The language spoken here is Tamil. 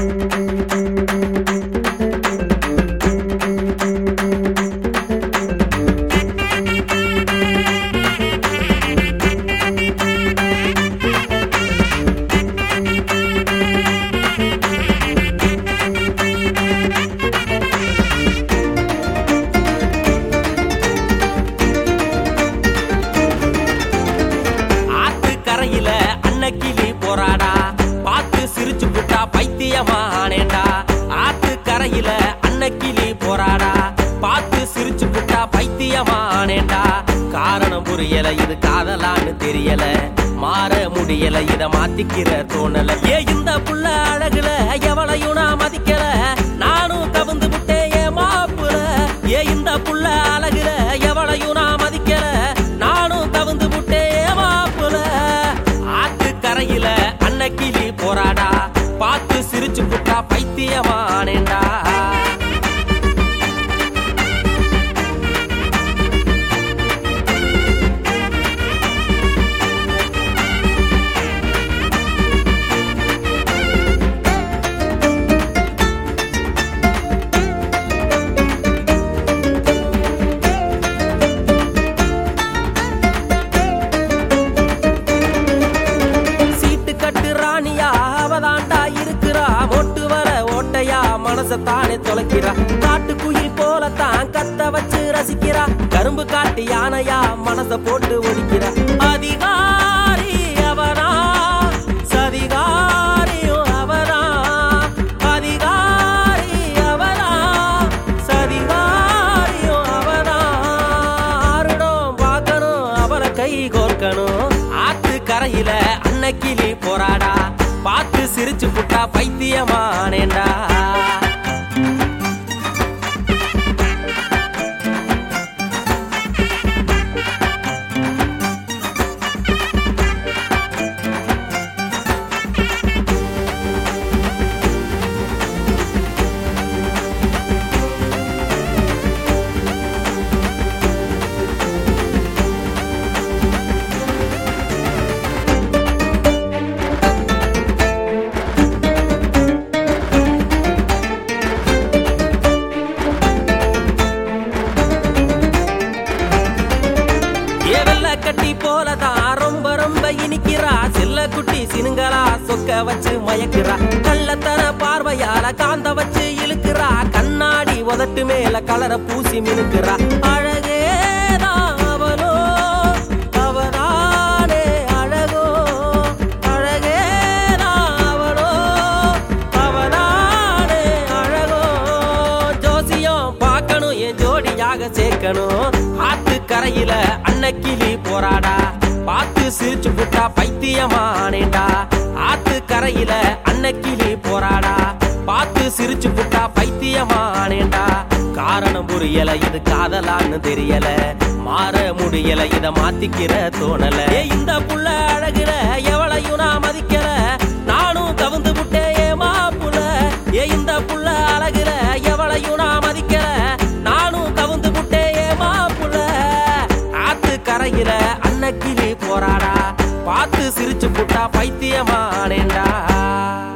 ஆத்து கரையில அன்னக்கிளி போராடா பார்த்து சிரிச்சு புட்டா பைத்தியமானேண்டா ஆத்து கரையில அன்னக்கிளி போராடா பார்த்து சிரிச்சு புட்டா பைத்தியமானேண்டா காரணம் புரியல இது காதலான்னு தெரியல மாற முடியல இத மாத்திக்கிற தோணல ஏ இந்த புள்ள அழகுல எவளையும் நான் மதிக்கல நானும் கவுந்து விட்டேன் ஏ மாப்புல ஏ இந்த புள்ள அழகுல எவளையும் நான் மதிக்கல நானும் கவுந்து விட்டேன் ஏ மாப்புல ஆத்து கரையில அன்னக்கிளி போராடா பார்த்து சிரிச்சு புட்டா பைத்தியமானேண்டா சீட்டு கட்டு ராணியா அவதாண்டா இருக்கிறா மொட்டு வர ஓட்டையா மனச தானே தொலைக்கிறா காட்டு குயில் போலத்தான் கத்த வச்சு ரசிக்கிறா கரும்பு காட்டு யானையா மனச போட்டு ஒடிக்கிறா அதிகாரி அவனா சதிகாரியும் அவனா அதிகாரி அவனா சதிகாரியும் அவனா ஆருடம் பார்க்கணும் அவரை கை கோர்க்கணும் ஆத்து கரையில அன்னக்கிளி போராடா பார்த்து சிரிச்சு புட்டா பைத்தியமானேண்டா ஏ வெள்ள கட்டி போலதான் ரொம்ப ரொம்ப இனிக்கிறா செல்ல குட்டி சினுங்களா சொக்க வச்சு மயக்கிறா கள்ளத்தன பார்வையால காந்த வச்சு இழுக்கிறா கண்ணாடி உதட்டு மேல கலர பூசி மினுக்கிறா அழகேதான் அவளோ அவதானே அழகோ அழகேதான் அவளோ அவதானே அழகோ ஜோசியம் பார்க்கணும் என் ஜோடியாக சேர்க்கணும் ஆத்து கரையில அன்னக்கிளி போராடா பார்த்து சிரிச்சு புட்டா பைத்தியமானேண்டா ஆத்து கரையில அன்னக்கிளி போராடா பார்த்து சிரிச்சு புட்டா பைத்தியமானேண்டா காரணம் புரியல இது காதலான்னு தெரியல மாற முடியல இத மாத்திக்கிற தோணல ஏ இந்த புள்ள அழகுல எவளையும் நான் மதிக்கல நானும் கவுந்து விட்டேன் ஏ மாப்புல ஏ இந்த புள்ள அழகுல எவளையும் நான் மதிக்கல நானும் கவுந்து விட்டேன் ஏ மாப்புல ஆத்து கரையில அன்னக்கிளி போராடா பார்த்து சிரிச்சு புட்டா பைத்தியமானேண்டா